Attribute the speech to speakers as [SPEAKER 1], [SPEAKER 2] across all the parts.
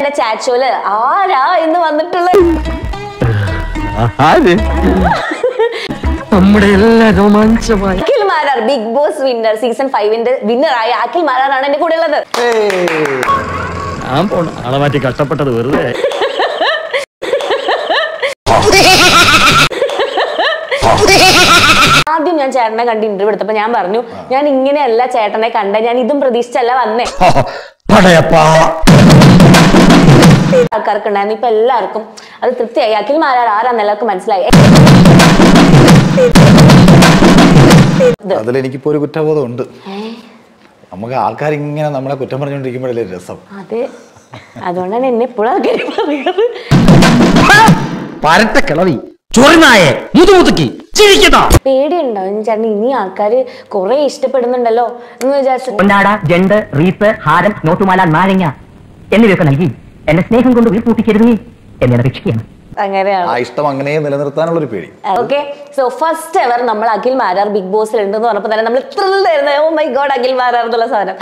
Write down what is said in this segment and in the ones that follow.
[SPEAKER 1] എന്റെ ചാറ്റ് ഷോയില് ആരാ എന്ന് വന്നിട്ടുള്ള
[SPEAKER 2] നമ്മുടെ എല്ലാ രോമാഞ്ചമായി
[SPEAKER 1] Akhil Marar big boss winner season ഫൈവിന്റെ വിന്നർ ആയ അഖിൽ മാരാറാണ് എന്റെ കൂടെ ഉള്ളത്
[SPEAKER 2] ഞാൻ പോണ ആളെ മാറ്റി കഷ്ടപ്പെട്ടത് വെറുതെ
[SPEAKER 1] ആദ്യം ഞാൻ ചേട്ടനെ കണ്ട് ഇന്റർവ്യൂ എടുത്തപ്പോ ഞാൻ പറഞ്ഞു ഞാൻ ഇങ്ങനെയല്ല ചേട്ടനെ കണ്ട ഞാൻ ഇതും പ്രതീക്ഷിച്ചല്ല വന്നേ ആൾക്കാർക്ക് ഉണ്ടായിരുന്നു ഇപ്പൊ എല്ലാവർക്കും അത് തൃപ്തിയായി അഖിൽ മാരാർ ആരാന്ന് എല്ലാവർക്കും മനസ്സിലായി
[SPEAKER 3] അതിലെനിക്കിപ്പോ ഒരു കുറ്റബോധം ഉണ്ട് നമുക്ക് ആൾക്കാർ ഇങ്ങനെ നമ്മളെ കുറ്റം പറഞ്ഞുകൊണ്ടിരിക്കുമ്പോഴല്ലേ രസം
[SPEAKER 1] അതെ അതുകൊണ്ടാണ് എന്നെ എപ്പോഴും ആൾക്കാർ പറയാറ്
[SPEAKER 2] പരട്ട കിളവി ചൊറിനായെ മുതുമുതുക്കി ചിരിക്കട്ടോ
[SPEAKER 1] പേടിയുണ്ടാവും ചേട്ടൻ ഇനി ആൾക്കാര് കുറെ ഇഷ്ടപ്പെടുന്നുണ്ടല്ലോ എന്ന് വിചാരിച്ചു
[SPEAKER 4] പൊന്നാട ജണ്ട് റീത്ത് ഹാരം നോട്ടുമാല നാരങ്ങ എന്നിവയൊക്കെ നൽകി എന്നെ സ്നേഹം കൊണ്ട് വീർപ്പൂട്ടിക്കരുതേ എന്നെ രക്ഷിക്കുകയാണ്
[SPEAKER 1] അങ്ങനെയാണ്
[SPEAKER 3] ആ ഇഷ്ടം അങ്ങനെ നിലനിർത്താനുള്ള ഒരു പേടി
[SPEAKER 1] ഓക്കെ സോ ഫസ്റ്റ് എവർ നമ്മൾ അഖിൽ മാരാർ ബിഗ് ബോസിൽ ഉണ്ടെന്ന് പറഞ്ഞപ്പോ തന്നെ നമ്മൾ ത്രില്ലായിരുന്നു oh my god Akhil Marar എന്നുള്ള സാധനം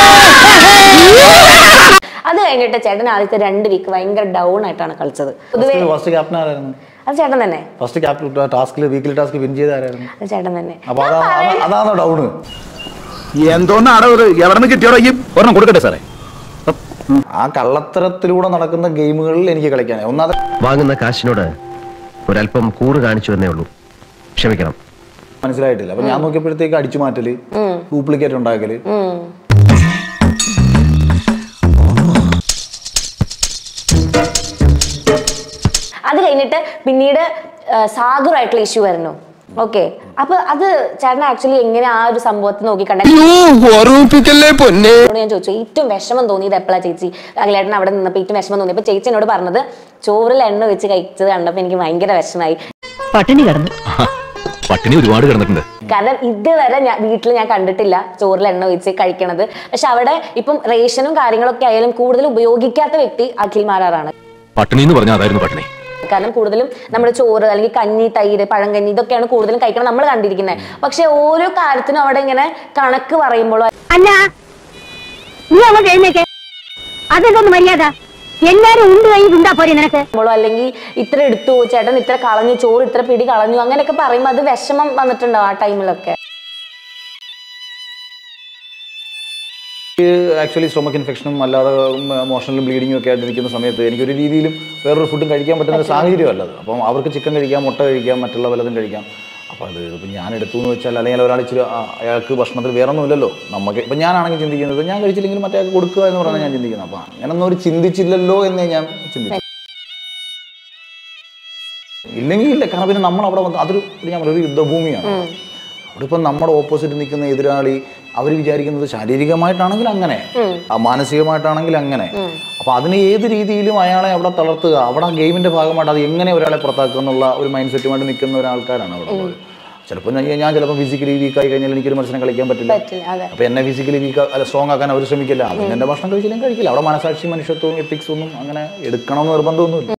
[SPEAKER 1] അത് കഴിഞ്ഞിട്ട് ചേട്ടൻ ആദ്യത്തെ രണ്ട് വീക്ക് ഭയങ്കര ഡൗൺ ആയിട്ടാണ് കളിച്ചത് പൊതുവെ
[SPEAKER 3] ഫസ്റ്റ് ക്യാപ്റ്റൻ ആരായിരുന്നു
[SPEAKER 1] അത് ചേട്ടൻ തന്നെ
[SPEAKER 3] ഫസ്റ്റ് ക്യാപ്റ്റൻ ടാസ്കിൽ വീക്കിലി ടാസ്ക് വിൻ ചെയ്ത ആരായിരുന്നു
[SPEAKER 1] അത് ചേട്ടൻ തന്നെ
[SPEAKER 3] അപ്പൊ അതാ അതാ- അതാണോ ഡൗണ്
[SPEAKER 5] എന്തോന്നാടോ ഇത് എവിടെ നിന്ന് കിട്ടിയോടോ ഈ ഒരെണ്ണം കൊടുക്കട്ടെ സാറേ
[SPEAKER 3] ആ കള്ളത്തരത്തിലൂടെ നടക്കുന്ന ഗെയിമുകളിൽ എനിക്ക് കളിക്കാൻ ഒന്നാമത്
[SPEAKER 6] വാങ്ങുന്ന കാശിനോട് ഒരല്പം കൂറ് കാണിച്ചു എന്നേ ഉള്ളൂ ക്ഷമിക്കണം
[SPEAKER 3] മനസ്സിലായിട്ടില്ല അപ്പൊ ഞാൻ നോക്കിയപ്പോഴത്തേക്ക് അടിച്ചു മാറ്റല് ഡ്യൂപ്ലിക്കേറ്റ് ഉണ്ടാക്കല്
[SPEAKER 1] അത് കഴിഞ്ഞിട്ട് പിന്നീട് ആ, സാഗറായിട്ടുള്ള ഇഷ്യൂ വരുന്നു ഓക്കെ അപ്പൊ അത് ചേട്ടൻ ആക്ച്വലി എങ്ങനെ ആ ഒരു സംഭവത്തെ നോക്കി കണ്ട
[SPEAKER 5] ഓർമ്മിപ്പിക്കല്ലേ പൊന്നെ
[SPEAKER 1] ഞാൻ ചോദിച്ചു ഏറ്റവും വിഷമം തോന്നിയത് എപ്പോഴാ ചേച്ചി അഖിലേട്ടൻ അവിടെ നിന്നപ്പോ ഏറ്റവും വിഷമം തോന്നി അപ്പൊ ചേച്ചി എന്നോട് പറഞ്ഞത് ചോറിൽ എണ്ണ വെച്ച് കഴിച്ചത് കണ്ടപ്പോ എനിക്ക് ഭയങ്കര വിഷമായി
[SPEAKER 4] പട്ടിണി കിടന്നു
[SPEAKER 5] പട്ടിണി ഒരുപാട് കിടന്നിട്ടുണ്ട്
[SPEAKER 1] കാരണം ഇതുവരെ ഞാൻ വീട്ടിൽ ഞാൻ കണ്ടിട്ടില്ല ചോറിൽ എണ്ണ ഒഴിച്ച് കഴിക്കണത് പക്ഷെ അവിടെ ഇപ്പം റേഷനും കാര്യങ്ങളൊക്കെ ആയാലും കൂടുതൽ ഉപയോഗിക്കാത്ത വ്യക്തി അഖിൽ മാരാറാണ്
[SPEAKER 5] പട്ടിണി എന്ന് പറഞ്ഞാൽ അതായിരുന്നു പട്ടിണി
[SPEAKER 1] കാരണം കൂടുതലും നമ്മുടെ ചോറ് അല്ലെങ്കിൽ കഞ്ഞി തൈര് പഴങ്കഞ്ഞി ഇതൊക്കെയാണ് കൂടുതലും കഴിക്കണം നമ്മൾ കണ്ടിരിക്കുന്നത് പക്ഷെ ഓരോ കാര്യത്തിനും അവിടെ ഇങ്ങനെ കണക്ക് പറയുമ്പോഴോ
[SPEAKER 7] അല്ല നീ അങ്ങോട്ട് എഴുന്നേക്ക് അതെന്തോന്ന് മര്യാദ എല്ലാരും ഉണ്ട് കൈ ഉണ്ടാ പോരെ നിനക്ക്
[SPEAKER 1] ോ അല്ലെങ്കിൽ ഇത്ര എടുത്തു ചേട്ടൻ ഇത്ര കളഞ്ഞു ചോറ് ഇത്ര പിടി കളഞ്ഞു അങ്ങനെയൊക്കെ പറയുമ്പോൾ അത് വിഷമം വന്നിട്ടുണ്ടാവും ആ ടൈമിലൊക്കെ
[SPEAKER 3] ആക്ച്വലി സ്റ്റൊമക്ക് ഇൻഫെക്ഷനും അല്ലാതെ മോഷണലും ബ്ലീഡിങ്ങും ഒക്കെ ആയിട്ട് നിൽക്കുന്ന സമയത്ത് എനിക്കൊരു രീതിയിലും വേറൊരു ഫുഡും കഴിക്കാൻ പറ്റുന്ന ഒരു സാഹചര്യമല്ല അത് അപ്പം അവർക്ക് ചിക്കൻ കഴിക്കാം മുട്ട കഴിക്കാം മറ്റുള്ള വല്ലതും കഴിക്കാം അപ്പോൾ അത് ഇപ്പം ഞാൻ എടുത്തു എന്ന് വെച്ചാൽ അല്ലെങ്കിൽ ഒരാൾ ഇച്ചിരി ആ, അയാൾക്ക് ഭക്ഷണത്തിൽ വേറെ ഒന്നുമില്ലല്ലോ നമുക്ക് ഇപ്പം ഞാനാണെങ്കിൽ ചിന്തിക്കുന്നത് ഞാൻ കഴിച്ചില്ലെങ്കിൽ മറ്റേ ആൾക്ക് കൊടുക്കുക എന്ന് പറഞ്ഞാൽ ഞാൻ ചിന്തിക്കുന്നത് അപ്പം അങ്ങനൊന്നും ഒരു ചിന്തിച്ചില്ലല്ലോ എന്നേ ഞാൻ ചിന്തിച്ചു ഇല്ലെങ്കിൽ ഇല്ല കാരണം പിന്നെ നമ്മൾ അവിടെ വന്ന് അതൊരു ഒരു ഞാൻ പറയാം, ഒരു യുദ്ധഭൂമിയാണ് അവിടെ ഇപ്പം നമ്മുടെ ഓപ്പോസിറ്റ് നിൽക്കുന്ന എതിരാളി അവർ വിചാരിക്കുന്നത് ശാരീരികമായിട്ടാണെങ്കിൽ അങ്ങനെ ആ മാനസികമായിട്ടാണെങ്കിൽ അങ്ങനെ അപ്പൊ അതിന് ഏത് രീതിയിലും അയാളെ അവിടെ തളർത്തുക അവിടെ ആ ഗെയിമിന്റെ ഭാഗമായിട്ട് അത് എങ്ങനെ ഒരാളെ പുറത്താക്കുക എന്നുള്ള ഒരു മൈൻഡ് സെറ്റുമായിട്ട് നിൽക്കുന്ന ഒരാൾക്കാരാണ് അവിടെ ഉള്ളത് ചിലപ്പോൾ ഞാൻ ഞാൻ ചിലപ്പോൾ ഫിസിക്കലി വീക്ക് ആയി കഴിഞ്ഞാൽ എനിക്കൊരു മത്സരം കളിക്കാൻ പറ്റില്ല
[SPEAKER 1] പറ്റില്ല അതെ
[SPEAKER 3] അപ്പൊ എന്നെ ഫിസിക്കലി വീക്ക് അല്ല സ്ട്രോങ് ആക്കാൻ അവർ ശ്രമിക്കില്ല അതിന് എന്റെ ഭക്ഷണം കഴിച്ചില്ലെങ്കിൽ കഴിക്കില്ല അവിടെ മനസാക്ഷി മനുഷ്യത്വവും എത്തിക്സ് ഒന്നും അങ്ങനെ എടുക്കണമെന്ന് നിർബന്ധമൊന്നുമില്ല